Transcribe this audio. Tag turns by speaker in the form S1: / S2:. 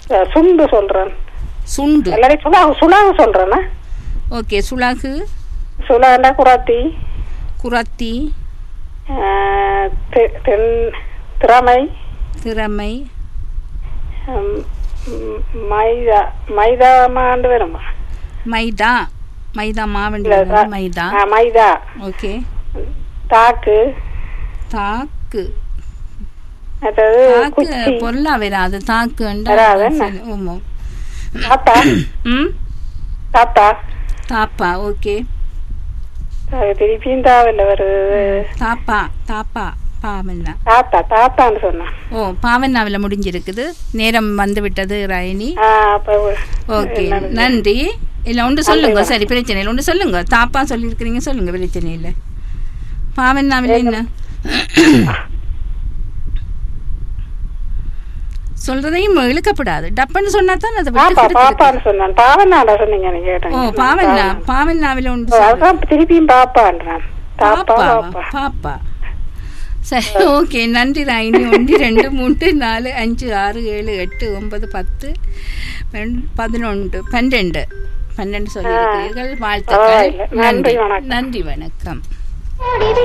S1: அஹ், சுண்டு சொல்றேன்
S2: சுண்டு
S1: இல்லாட்டி சுலாகு சுலாகு சொல்றேன்னா
S2: ஓகே சுலாகு
S1: சுலாண்டா குராத்தி
S2: குரத்தி
S1: அஹ், தி- தென் திறமை
S2: திறமை
S1: ம், ம், மைதா மைதா மாண்டு வருமா
S2: மைதா மைதா மாவண்டி
S1: இல்ல,
S2: வருது, மைதா
S1: ஆ, மைதா
S2: ஓகே
S1: தாக்கு
S2: தாக்கு
S1: அடுத்தது
S2: தாக்கு
S1: குச்சி
S2: பொருளா வராது தாக்கு
S1: வராது என்ன?
S2: ஆமா
S1: தாத்தா
S2: ம்
S1: தாத்தா
S2: தாப்பா ஓகே
S1: அது திருப்பியும் தாவில்ல வருது
S2: தாப்பா தாப்பா பாவண்ணா
S1: தாத்தா தாத்தான்னு சொன்னான்
S2: ஓ பாவண்ணாவில் முடிஞ்சிருக்குது நேரம் வந்து விட்டது ராயினி
S1: ஆ, அப்ப
S2: ஓகே
S1: என்னது?
S2: நன்றி இல்ல ஒன்று சொல்லுங்க
S1: நன்றி.
S2: சரி பிரச்சனை இல்லை ஒன்று சொல்லுங்க தாப்பா சொல்லியிருக்கிறீங்க சொல்லுங்க பிரச்சனை இல்லை பாவண்ணாவில் என்ன சொல்றதையும் இழுக்கப்படாது டப்புன்னு சொன்னா தான் அதை விட்டு
S1: பாப்பா
S2: கொடுத்துருக்கு.
S1: பாப்பான்னு சொன்னான் பாவனாடா சொன்னீங்க நீ கேட்டேன்
S2: ஓ பாவண்ணா பாவண்ணாவில் ஒன்று சொல்லுங்க.
S1: அதுதான் திருப்பியும் பாப்பான்றான் தாப்பா
S2: பாப்பா
S1: பாப்பா
S2: பாப்பா சரி ஓகே நன்றி ராயினி ஒன்று ரெண்டு மூன்று நாலு அஞ்சு ஆறு ஏழு எட்டு ஒன்பது பத்து பன்- பதினொன்று பன்னெண்டு பன்னெண்டு சொல்லியிருக்கிறீர்கள் வாழ்த்துக்கள்
S1: பரவாயில்லை. நன்றி,
S2: நன்றி
S1: வணக்கம்.
S2: நன்றி வணக்கம்